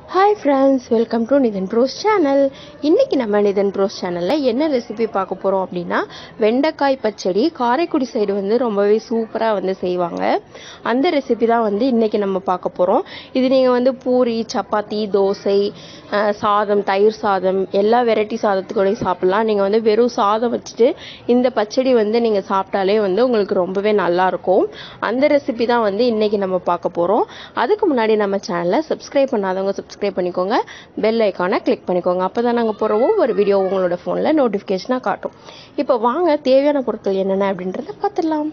hi friends welcome to Nithan bros channel இன்னைக்கு நம்ம நிதன் pros சேனலில் என்ன ரெசிபி பார்க்க போகிறோம் அப்படின்னா வெண்டைக்காய் பச்சடி காரைக்குடி சைடு வந்து ரொம்பவே சூப்பராக வந்து செய்வாங்க அந்த ரெசிபி தான் வந்து இன்னைக்கு நம்ம பார்க்க போகிறோம் இது நீங்கள் வந்து பூரி சப்பாத்தி தோசை அஹ், சாதம் தயிர் சாதம் எல்லா வெரைட்டி சாதத்துக்கூடயும் சாப்பிட்லாம் நீங்கள் வந்து வெறும் சாதம் வச்சுட்டு இந்த பச்சடி வந்து நீங்கள் சாப்பிட்டாலே வந்து உங்களுக்கு ரொம்பவே நல்லாயிருக்கும் அந்த ரெசிபி தான் வந்து இன்னைக்கு நம்ம பார்க்க போகிறோம் அதுக்கு முன்னாடி நம்ம சேனலை சப்ஸ்கிரைப் பண்ணாதவங்க சப்ஸ்கிரைப் பண்ணிக்கோங்க பெல் ஐக்கானை கிளிக் பண்ணிக்கோங்க அப்போ தான் நாங்கள் போகிற ஒவ்வொரு வீடியோ உங்களோட ஃபோனில் நோட்டிஃபிகேஷனாக காட்டும் இப்போ வாங்க தேவையான பொருட்கள் என்னென்ன அப்படின்றத பார்த்துடலாம்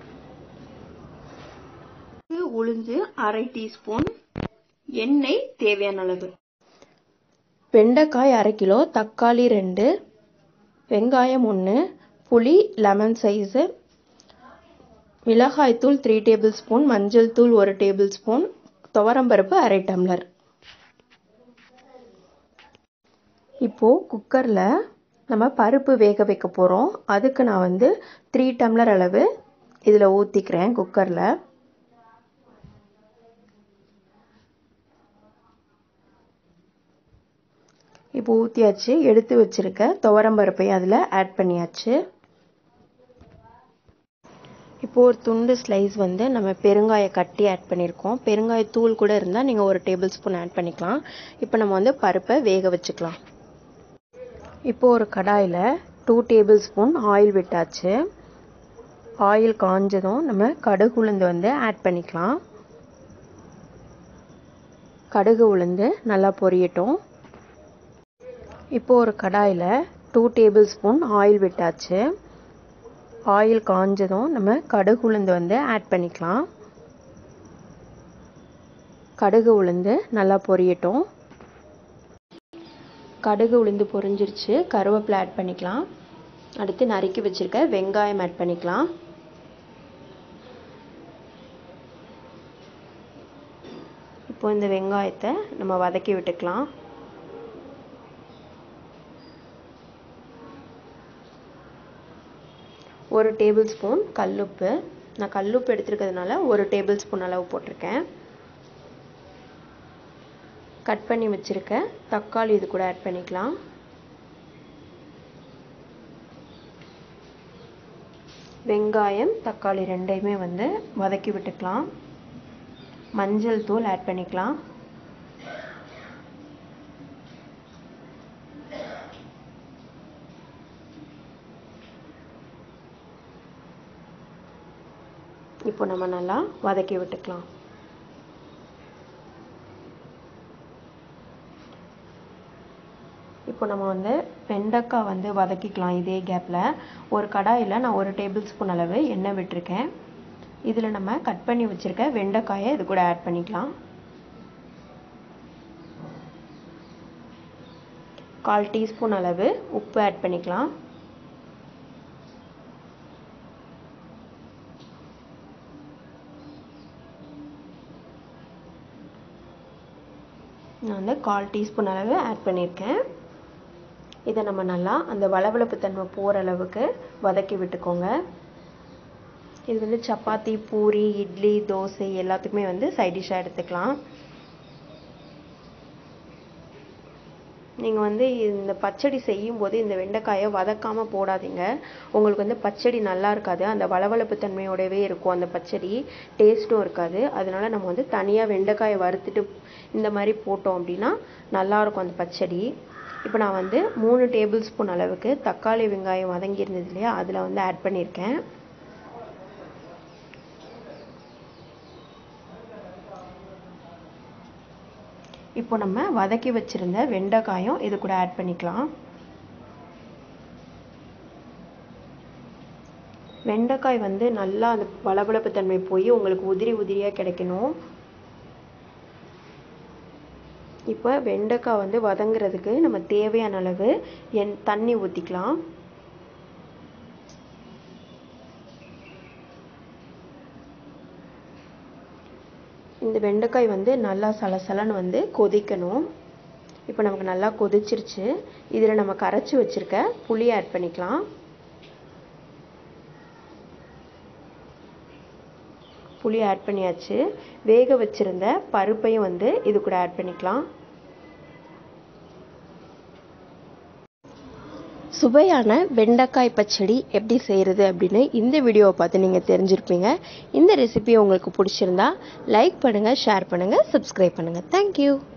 உளுந்து அரை டீஸ்பூன் எண்ணெய் தேவையான அளவு வெண்டைக்காய் அரை கிலோ தக்காளி ரெண்டு வெங்காயம் ஒன்று புளி லெமன் சைஸு மிளகாய்த்தூள் த்ரீ டேபிள் ஸ்பூன் மஞ்சள் தூள் ஒரு டேபிள் ஸ்பூன் துவரம்பருப்பு அரை டம்ளர் இப்போது குக்கரில் நம்ம பருப்பு வேக வைக்க போகிறோம் அதுக்கு நான் வந்து த்ரீ டம்ளர் அளவு இதில் ஊற்றிக்கிறேன் குக்கரில் இப்போ ஊற்றியாச்சு எடுத்து வச்சுருக்க துவரம்பருப்பையும் அதில் ஆட் பண்ணியாச்சு இப்போது ஒரு துண்டு ஸ்லைஸ் வந்து நம்ம பெருங்காய கட்டி ஆட் பண்ணியிருக்கோம் பெருங்காய தூள் கூட இருந்தால் நீங்கள் ஒரு டேபிள் ஸ்பூன் ஆட் பண்ணிக்கலாம் இப்போ நம்ம வந்து பருப்பை வேக வச்சுக்கலாம் இப்போ ஒரு கடாயில் டூ டேபிள் ஸ்பூன் ஆயில் விட்டாச்சு ஆயில் காஞ்சதும் நம்ம கடுகு உளுந்து வந்து ஆட் பண்ணிக்கலாம் கடுகு உளுந்து நல்லா பொரியட்டும் இப்போ ஒரு கடாயில் டூ டேபிள் ஸ்பூன் ஆயில் விட்டாச்சு ஆயில் காஞ்சதும் நம்ம கடுகு உளுந்து வந்து ஆட் பண்ணிக்கலாம் கடுகு உளுந்து நல்லா பொரியட்டும் கடுகு உளுந்து பொரிஞ்சிருச்சு கருவேப்பிலை ஆட் பண்ணிக்கலாம் அடுத்து நறுக்கி வச்சுருக்க வெங்காயம் ஆட் பண்ணிக்கலாம் இப்போ இந்த வெங்காயத்தை நம்ம வதக்கி விட்டுக்கலாம் ஒரு டேபிள் ஸ்பூன் கல்லுப்பு நான் கல்லுப்பு எடுத்துருக்கிறதுனால ஒரு டேபிள் ஸ்பூன் அளவு போட்டிருக்கேன் கட் பண்ணி வச்சுருக்க தக்காளி இது கூட ஆட் பண்ணிக்கலாம் வெங்காயம் தக்காளி ரெண்டையுமே வந்து வதக்கி விட்டுக்கலாம் மஞ்சள் தூள் ஆட் பண்ணிக்கலாம் இப்போ நம்ம நல்லா வதக்கி விட்டுக்கலாம் இப்போ நம்ம வந்து வெண்டைக்காய் வந்து வதக்கிக்கலாம் இதே கேப்பில் ஒரு கடாயில் நான் ஒரு டேபிள் ஸ்பூன் அளவு எண்ணெய் விட்டுருக்கேன் இதில் நம்ம கட் பண்ணி வச்சுருக்க வெண்டைக்காயை இது கூட ஆட் பண்ணிக்கலாம் கால் டீஸ்பூன் அளவு உப்பு ஆட் பண்ணிக்கலாம் நான் வந்து கால் டீஸ்பூன் அளவு ஆட் பண்ணியிருக்கேன் இதை நம்ம நல்லா அந்த வளவளப்பு தன்மை போகிற அளவுக்கு வதக்கி விட்டுக்கோங்க இது வந்து சப்பாத்தி பூரி இட்லி தோசை எல்லாத்துக்குமே வந்து சைட் டிஷ்ஷாக எடுத்துக்கலாம் நீங்கள் வந்து இந்த பச்சடி செய்யும்போது இந்த வெண்டைக்காயை வதக்காமல் போடாதீங்க உங்களுக்கு வந்து பச்சடி நல்லா இருக்காது அந்த வளவளப்பு தன்மையோடவே இருக்கும் அந்த பச்சடி டேஸ்ட்டும் இருக்காது அதனால நம்ம வந்து தனியாக வெண்டைக்காயை வறுத்துட்டு இந்த மாதிரி போட்டோம் அப்படின்னா நல்லாயிருக்கும் அந்த பச்சடி இப்போ நான் வந்து மூணு டேபிள் ஸ்பூன் அளவுக்கு தக்காளி வெங்காயம் வதங்கி இருந்தது இல்லையா அதில் வந்து ஆட் பண்ணியிருக்கேன் இப்போ நம்ம வதக்கி வச்சுருந்த வெண்டைக்காயும் இது கூட ஆட் பண்ணிக்கலாம் வெண்டைக்காய் வந்து நல்லா அந்த பளபளப்பு தன்மை போய் உங்களுக்கு உதிரி உதிரியாக கிடைக்கணும் இப்போ வெண்டைக்காய் வந்து வதங்குறதுக்கு நம்ம தேவையான அளவு எண் தண்ணி ஊற்றிக்கலாம் இந்த வெண்டைக்காய் வந்து நல்லா சலசலன்னு வந்து கொதிக்கணும் இப்போ நமக்கு நல்லா கொதிச்சிருச்சு இதில் நம்ம கரைச்சி வச்சுருக்க புளி ஆட் பண்ணிக்கலாம் புளி ஆட் பண்ணியாச்சு வேக வச்சுருந்த பருப்பையும் வந்து இது கூட ஆட் பண்ணிக்கலாம் சுவையான வெண்டைக்காய் பச்சடி எப்படி செய்கிறது அப்படின்னு இந்த வீடியோவை பார்த்து நீங்கள் தெரிஞ்சிருப்பீங்க இந்த ரெசிபி உங்களுக்கு பிடிச்சிருந்தா லைக் பண்ணுங்கள் ஷேர் பண்ணுங்கள் சப்ஸ்கிரைப் பண்ணுங்கள் தேங்க்யூ